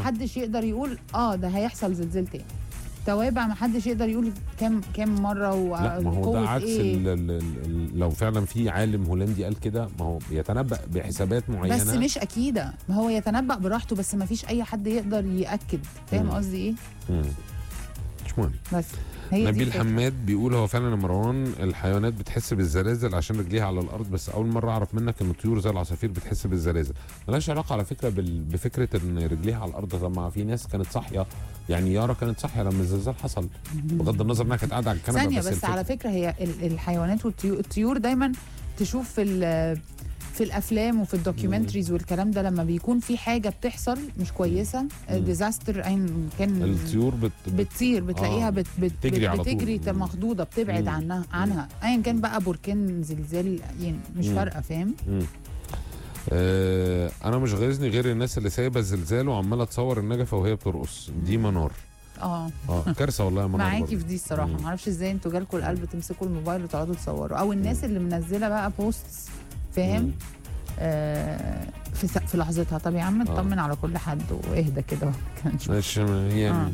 حدش يقدر يقول اه ده هيحصل زلزال تاني توابع ما حدش يقدر يقول كام كام مره لا ما هو ده وقوة عكس ايه ال ال ال لو فعلا في عالم هولندي قال كده ما هو بيتنبأ بحسابات معينه بس مش اكيده ما هو يتنبأ براحته بس ما فيش اي حد يقدر ياكد فاهم مم. قصدي ايه مم. مش مهم بس هي دي نبيل الفكرة. حماد بيقول هو فعلا يا مروان الحيوانات بتحس بالزلازل عشان رجليها على الارض بس اول مره اعرف منك ان الطيور زي العصافير بتحس بالزلازل ملهاش علاقه على فكره بال... بفكره ان رجليها على الارض طب ما في ناس كانت صاحيه يعني يارا كانت صاحيه لما الزلزال حصل بغض النظر انها كانت قاعده على الكنبه ثانيه بس, بس, الفكرة- على فكره هي ال- الحيوانات والطيور الطيور دايما تشوف في ال- في الافلام وفي الدوكيومنتريز والكلام ده لما بيكون في حاجه بتحصل مش كويسه ديزاستر اين كان الطيور بت... بت... بتطير بتلاقيها آه، بت بت بتجري على طول. بتجري مم. مخضوضه بتبعد مم. عنها عنها ايا كان بقى بركان زلزال يعني مش مم. فارقه فاهم مم. آه انا مش غيظني غير الناس اللي سايبه الزلزال وعماله تصور النجفه وهي بترقص دي منار اه اه كارثه والله يا منار معاكي برضه. في دي الصراحه مم. ما اعرفش ازاي انتوا جالكوا القلب تمسكوا الموبايل وتقعدوا تصوروا او الناس اللي منزله بقى بوستس فاهم مم. آه في س- في لحظتها طب يا عم اطمن على كل حد واهدى كده كده نشوف. مش يعني آه.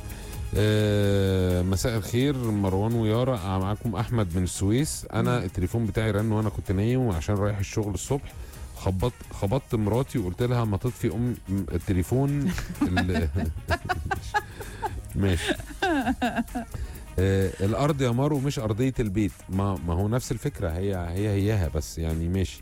آه مساء الخير مروان ويارا معاكم احمد من السويس انا التليفون بتاعي رن وانا كنت نايم عشان رايح الشغل الصبح خبطت خبطت مراتي وقلت لها ما تطفي ام التليفون ال- ماشي آه الارض يا مارو مش ارضيه البيت ما ما هو نفس الفكره هي هي هياها بس يعني ماشي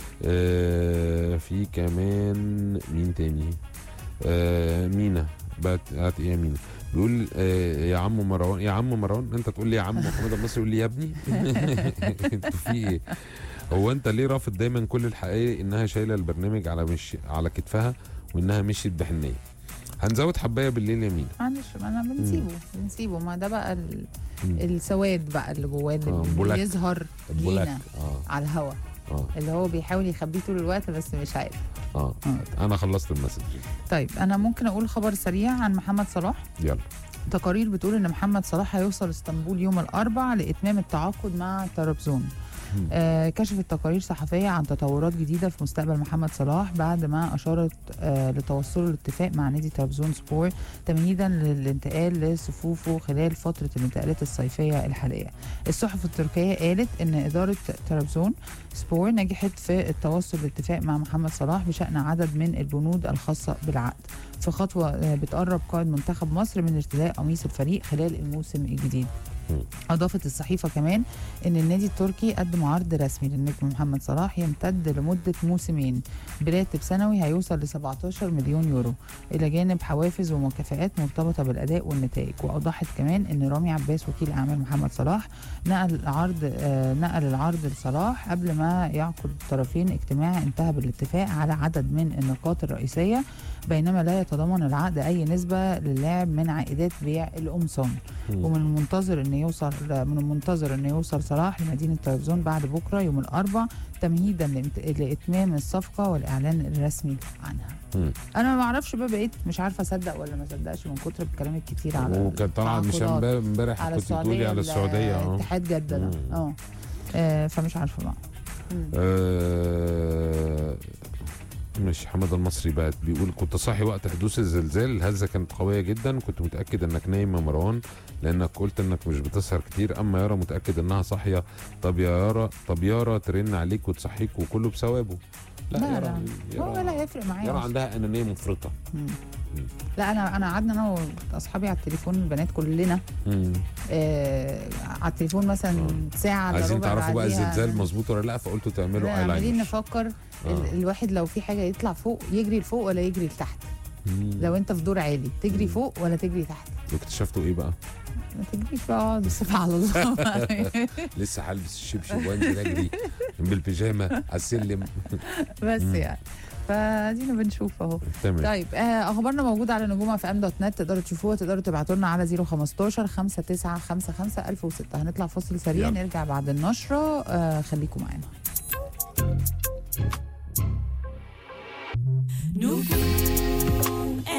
آه في كمان مين تاني آه مينا بقت هات ايه يا مينا بيقول آه يا عم مروان يا عم مروان انت تقول لي يا عم محمد المصري يقول لي يا ابني انتوا في ايه هو انت ليه رافض دايما كل الحقائق انها شايله البرنامج على مش على كتفها وانها مشيت بحنيه هنزود حبايه بالليل يا مينا معلش ما انا بنسيبه بنسيبه ما ده بقى ال... مم. السواد بقى اللي جواه آه، اللي بولاك. بيظهر البولاك لينا اه على الهوا اه اللي هو بيحاول يخبيه طول الوقت بس مش عارف اه آه. انا خلصت المسج طيب انا ممكن اقول خبر سريع عن محمد صلاح يلا تقارير بتقول ان محمد صلاح هيوصل اسطنبول يوم الاربع لاتمام التعاقد مع طرابزون مم. آه كشفت تقارير صحفيه عن تطورات جديده في مستقبل محمد صلاح بعد ما اشارت آه لتوصله الاتفاق مع نادي طرابزون سبور تمهيدا للانتقال لصفوفه خلال فتره الانتقالات الصيفيه الحاليه. الصحف التركيه قالت ان اداره طرابزون سبور نجحت في التوصل لاتفاق مع محمد صلاح بشان عدد من البنود الخاصه بالعقد. في خطوه آه، بتقرب قائد منتخب مصر من ارتداء قميص الفريق خلال الموسم الجديد. مم. اضافت الصحيفه كمان ان النادي التركي قدم عرض رسمي للنجم محمد صلاح يمتد لمده موسمين براتب سنوي هيوصل ل 17 مليون يورو الى جانب حوافز ومكافآت مرتبطه بالاداء والنتائج واوضحت كمان ان رامي عباس وكيل اعمال محمد صلاح نقل العرض آه نقل العرض لصلاح قبل ما يعقد الطرفين اجتماع انتهى بالاتفاق على عدد من النقاط الرئيسيه بينما لا يتضمن العقد اي نسبه للاعب من عائدات بيع القمصان مم. ومن المنتظر ان يوصل من المنتظر ان يوصل صلاح لمدينه طرابزون بعد بكره يوم الاربعاء تمهيدا لإمت- لاتمام الصفقه والاعلان الرسمي عنها. مم. انا ما اعرفش بقى بقيت مش عارفه اصدق ولا ما اصدقش من كتر الكلام الكتير على وكانت طالعه مش التعاقدات. امبارح امبارح على كنت بتقولي السعوديه على السعوديه اه اتحاد جده ده مم. اه آه، فمش عارفه بقى مم. آه، مش حماد المصري بقى بيقول كنت صاحي وقت حدوث الزلزال الهزه كانت قويه جدا كنت متاكد انك نايم يا مروان لانك قلت انك مش بتسهر كتير اما يارا متاكد انها صاحيه طب يا يارا طب يارا ترن عليك وتصحيك وكله بثوابه لا لا يارا هو ولا هيفرق معايا يارا أصلاً. عندها انانيه مفرطه مم. لا انا انا قعدنا انا واصحابي على التليفون البنات كلنا مم. آه على التليفون مثلا ساعه الا عايزين ربع تعرفوا بقى بعديها الزلزال مظبوط ولا لا فقلتوا تعملوا لا، عمالين ايلاينر نفكر آه. ال- الواحد لو في حاجه يطلع فوق يجري لفوق ولا يجري لتحت مم. لو انت في دور عالي تجري مم. فوق ولا تجري تحت واكتشفتوا ايه بقى؟ ما تجريش بقى اقعد سيبها على الله لسه هلبس الشبشب وانزل اجري بالبيجامه على السلم بس مم. يعني فادينا بنشوف اهو تمام طيب آه اخبارنا موجوده على نجوم اف ام دوت نت تقدروا تشوفوها تقدروا تبعتوا لنا على 015 5955 1006 هنطلع فاصل سريع يلا. نرجع بعد النشره آه خليكم معانا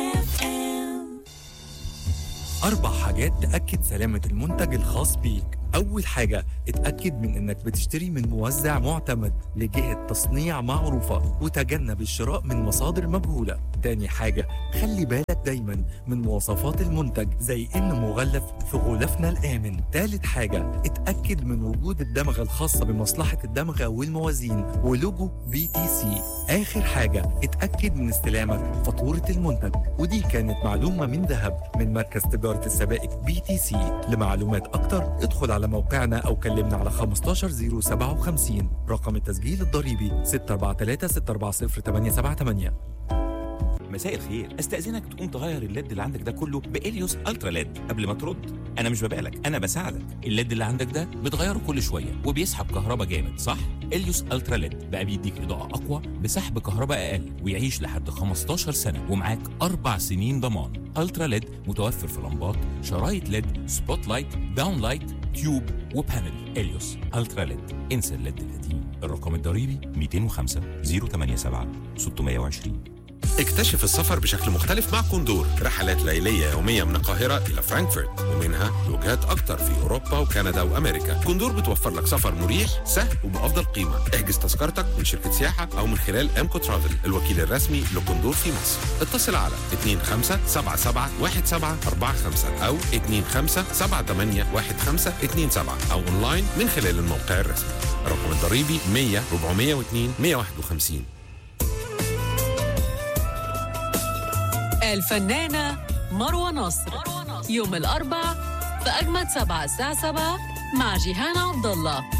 أربع حاجات تأكد سلامة المنتج الخاص بيك أول حاجة اتأكد من إنك بتشتري من موزع معتمد لجهة تصنيع معروفة وتجنب الشراء من مصادر مجهولة تاني حاجة خلي بالك دايما من مواصفات المنتج زي إنه مغلف في غلافنا الآمن تالت حاجة اتأكد من وجود الدمغة الخاصة بمصلحة الدمغة والموازين ولوجو بي تي سي آخر حاجة اتأكد من استلامك فاتورة المنتج ودي كانت معلومة من ذهب من مركز تجارة السبائك بي تي سي لمعلومات أكتر ادخل على موقعنا أو كلمنا على 15057 رقم التسجيل الضريبي 643 640 878 مساء الخير استاذنك تقوم تغير الليد اللي عندك ده كله باليوس الترا ليد قبل ما ترد انا مش ببالك انا بساعدك الليد اللي عندك ده بتغيره كل شويه وبيسحب كهرباء جامد صح اليوس الترا ليد بقى بيديك اضاءه اقوى بسحب كهرباء اقل ويعيش لحد 15 سنه ومعاك اربع سنين ضمان الترا ليد متوفر في لمبات شرايط ليد سبوت لايت داون لايت تيوب وبانل اليوس الترا ليد انسى الليد القديم الرقم الضريبي 205 087 620 اكتشف السفر بشكل مختلف مع كوندور رحلات ليلية يومية من القاهرة إلى فرانكفورت ومنها لوجهات أكتر في أوروبا وكندا وأمريكا كوندور بتوفر لك سفر مريح سهل وبأفضل قيمة احجز تذكرتك من شركة سياحة أو من خلال أمكو ترافل الوكيل الرسمي لكوندور في مصر اتصل على 25771745 أو 25781527 أو أونلاين من خلال الموقع الرسمي الرقم الضريبي 100 402 151 الفنانة مروة نصر يوم الأربع في أجمد سبعة الساعة سبعة مع جيهان عبد الله